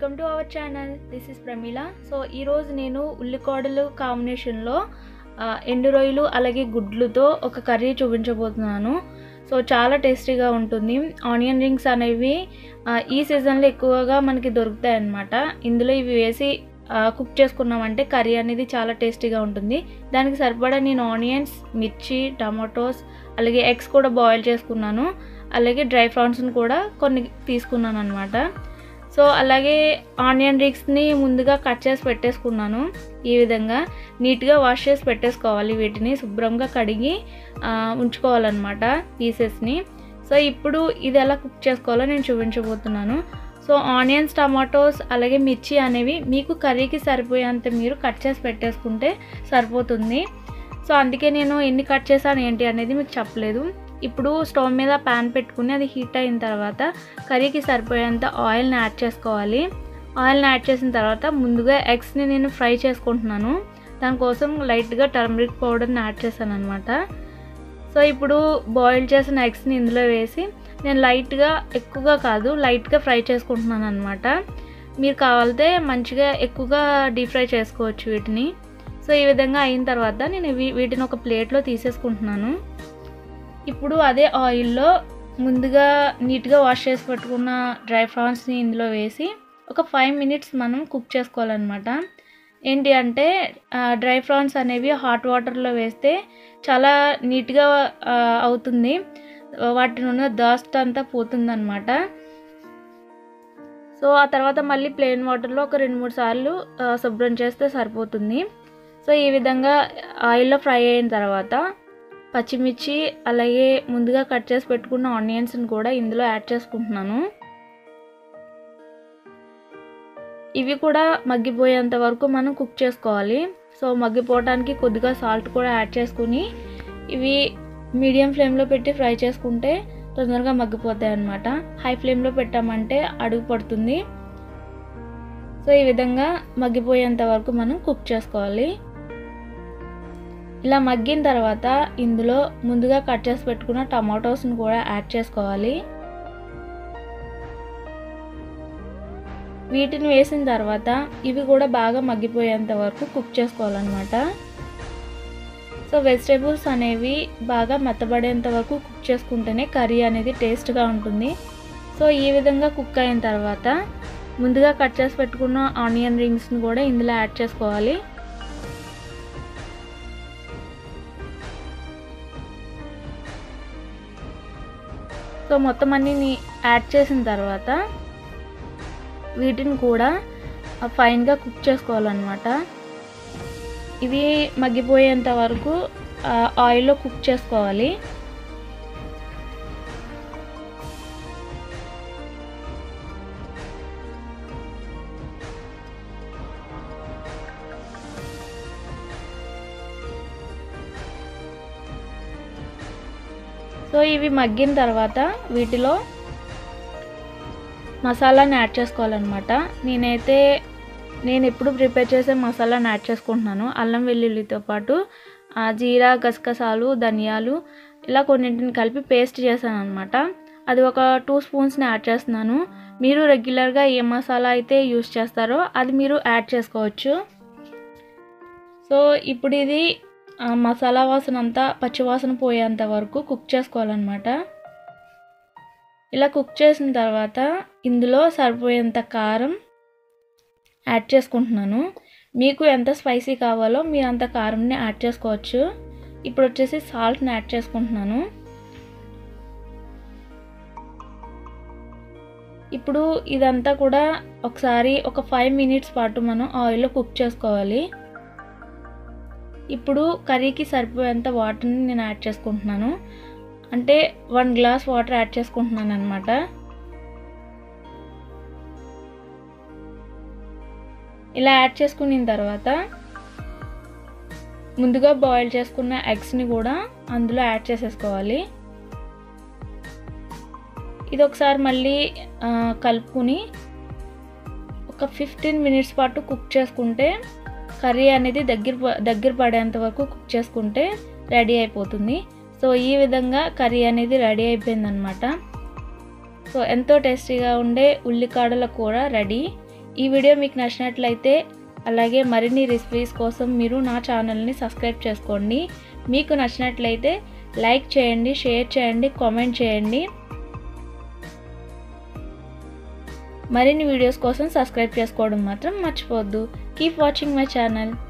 welcome to our channel this is Pramila so ఈరోజు నేను ఉల్లికోడలు కాంబినేషన్లో ఆ, ఎండు రొయ్యలు అలాగే గుడ్లుతో ఒక కర్రీ చూపించబోతున్నాను సో చాలా టేస్టీగా ఉంటుంది ఆనియన్ రింగ్స్ అనేవి ఆ, ఈ సీజన్లో ఎక్కువగా మనకి దొరుకుతాయి అన్నమాట ఇందులో ఇవి వేసి ఆ, కుక్ చేసుకున్నామంటే కర్రీ అనేది చాలా టేస్టీగా ఉంటుంది దానికి సరిపడా నేను ఆనియన్స్ మిర్చి టమాటోస్ అలాగే ఎగ్స్ కూడా బాయిల్ చేసుకున్నాను అలాగే డ్రై ఫ్రాన్స్ని కూడా కొన్ని తీసుకున్నాను అనమాట సో అలాగే ఆనియన్ రింగ్స్ని ముందుగా కట్ చేసి పెట్టేసుకున్నాను ఈ విధంగా నీట్గా వాష్ చేసి పెట్టేసుకోవాలి వీటిని శుభ్రంగా కడిగి ఆ, ఉంచుకోవాలన్నమాట పీసెస్ని సో ఇప్పుడు ఇది ఎలా కుక్ చేసుకోవాలో నేను చూపించబోతున్నాను సో ఆనియన్స్ టమాటోస్ అలాగే మిర్చి అనేవి మీకు కర్రీకి సరిపోయేంత మీరు కట్ చేసి పెట్టేసుకుంటే సరిపోతుంది సో అందుకే నేను ఎన్ని కట్ చేశాను ఏంటి అనేది మీకు చెప్పలేదు ఇప్పుడు స్టవ్ మీద ప్యాన్ పెట్టుకుని అది హీట్ అయిన తర్వాత కర్రీకి సరిపోయేంత ఆయిల్ని యాడ్ చేసుకోవాలి ఆయిల్ని యాడ్ చేసిన తర్వాత ముందుగా ఎగ్స్ని నేను ఫ్రై చేసుకుంటున్నాను దానికోసం లైట్గా టర్మరిక్ పౌడర్ని యాడ్ చేశాను అనమాట సో ఇప్పుడు బాయిల్ చేసిన ఎగ్స్ని ఇందులో వేసి నేను లైట్గా ఎక్కువగా కాదు లైట్గా ఫ్రై చేసుకుంటున్నాను అనమాట మీరు కావాలితే మంచిగా ఎక్కువగా డీప్ ఫ్రై చేసుకోవచ్చు వీటిని సో ఈ విధంగా అయిన తర్వాత నేను వీ- వీటిని ఒక ప్లేట్లో తీసేసుకుంటున్నాను ఇప్పుడు అదే ఆయిల్లో ముందుగా నీట్గా వాష్ చేసి పెట్టుకున్న డ్రై ఫ్రాన్స్ని ఇందులో వేసి ఒక ఫైవ్ మినిట్స్ మనం కుక్ చేసుకోవాలన్నమాట ఏంటి అంటే డ్రై ఫ్రాన్స్ అనేవి హాట్ వాటర్లో వేస్తే చాలా నీట్గా ఆ, అవుతుంది వాటిని ఉన్న డస్ట్ అంతా పోతుందన్నమాట సో ఆ తర్వాత మళ్ళీ ప్లెయిన్ వాటర్లో ఒక రెండు మూడు సార్లు ఆ, శుభ్రం చేస్తే సరిపోతుంది సో ఈ విధంగా ఆయిల్లో ఫ్రై అయిన తర్వాత పచ్చిమిర్చి అలాగే ముందుగా కట్ చేసి పెట్టుకున్న ఆనియన్స్ని కూడా ఇందులో యాడ్ చేసుకుంటున్నాను ఇవి కూడా మగ్గిపోయేంత వరకు మనం కుక్ చేసుకోవాలి సో మగ్గిపోవడానికి కొద్దిగా సాల్ట్ కూడా యాడ్ చేసుకుని ఇవి మీడియం ఫ్లేమ్లో పెట్టి ఫ్రై చేసుకుంటే తొందరగా మగ్గిపోతాయి అన్నమాట హై ఫ్లేమ్లో పెట్టామంటే అడుగు పడుతుంది సో ఈ విధంగా మగ్గిపోయేంత వరకు మనం కుక్ చేసుకోవాలి ఇలా మగ్గిన తర్వాత ఇందులో ముందుగా కట్ చేసి పెట్టుకున్న టమాటోస్ని కూడా యాడ్ చేసుకోవాలి వీటిని వేసిన తర్వాత ఇవి కూడా బాగా మగ్గిపోయేంత వరకు కుక్ చేసుకోవాలన్నమాట సో వెజిటేబుల్స్ అనేవి బాగా మెత్తబడేంత వరకు కుక్ చేసుకుంటేనే కర్రీ అనేది టేస్ట్గా ఉంటుంది సో ఈ విధంగా కుక్ అయిన తర్వాత ముందుగా కట్ చేసి పెట్టుకున్న ఆనియన్ రింగ్స్ని కూడా ఇందులో యాడ్ చేసుకోవాలి సో మొత్తం అన్ని యాడ్ చేసిన తర్వాత వీటిని కూడా ఫైన్గా కుక్ చేసుకోవాలన్నమాట ఇవి మగ్గిపోయేంత వరకు ఆ, ఆయిల్లో కుక్ చేసుకోవాలి సో ఇవి మగ్గిన తర్వాత వీటిలో మసాలాని యాడ్ చేసుకోవాలన్నమాట నేనైతే నేను ఎప్పుడు ప్రిపేర్ చేసే మసాలాని యాడ్ చేసుకుంటున్నాను అల్లం వెల్లుల్లితో పాటు ఆ, జీరా గసగసాలు ధనియాలు ఇలా కొన్నింటిని కలిపి పేస్ట్ చేశాను అనమాట అది ఒక టూ స్పూన్స్ని యాడ్ చేస్తున్నాను మీరు రెగ్యులర్గా ఏ మసాలా అయితే యూస్ చేస్తారో అది మీరు యాడ్ చేసుకోవచ్చు సో ఇప్పుడు ఇది ఆ, మసాలా వాసన అంతా పచ్చివాసన పోయేంత వరకు కుక్ చేసుకోవాలన్నమాట ఇలా కుక్ చేసిన తర్వాత ఇందులో సరిపోయేంత కారం యాడ్ చేసుకుంటున్నాను మీకు ఎంత స్పైసీ కావాలో మీరు అంత కారంని యాడ్ చేసుకోవచ్చు ఇప్పుడు వచ్చేసి సాల్ట్ని యాడ్ చేసుకుంటున్నాను ఇప్పుడు ఇదంతా కూడా ఒకసారి ఒక ఫైవ్ మినిట్స్ పాటు మనం ఆయిల్లో కుక్ చేసుకోవాలి ఇప్పుడు కర్రీకి సరిపోయేంత వాటర్ని నేను యాడ్ చేసుకుంటున్నాను అంటే వన్ గ్లాస్ వాటర్ యాడ్ చేసుకుంటున్నాను అనమాట ఇలా యాడ్ చేసుకున్న తర్వాత ముందుగా బాయిల్ చేసుకున్న ఎగ్స్ని కూడా అందులో యాడ్ చేసేసుకోవాలి ఇది ఒకసారి మళ్ళీ ఆ, కలుపుకుని ఒక ఫిఫ్టీన్ మినిట్స్ పాటు కుక్ చేసుకుంటే కర్రీ అనేది దగ్గర ప- దగ్గర పడేంత వరకు కుక్ చేసుకుంటే రెడీ అయిపోతుంది సో ఈ విధంగా కర్రీ అనేది రెడీ అయిపోయిందనమాట సో ఎంతో టేస్టీగా ఉండే ఉల్లికాడల కూర రెడీ ఈ వీడియో మీకు నచ్చినట్లయితే అలాగే మరిన్ని రెసిపీస్ కోసం మీరు నా ఛానల్ని సబ్స్క్రైబ్ చేసుకోండి మీకు నచ్చినట్లయితే లైక్ చేయండి షేర్ చేయండి కామెంట్ చేయండి మరిన్ని వీడియోస్ కోసం సబ్స్క్రైబ్ చేసుకోవడం మాత్రం మర్చిపోవద్దు కీప్ వాచింగ్ మై ఛానల్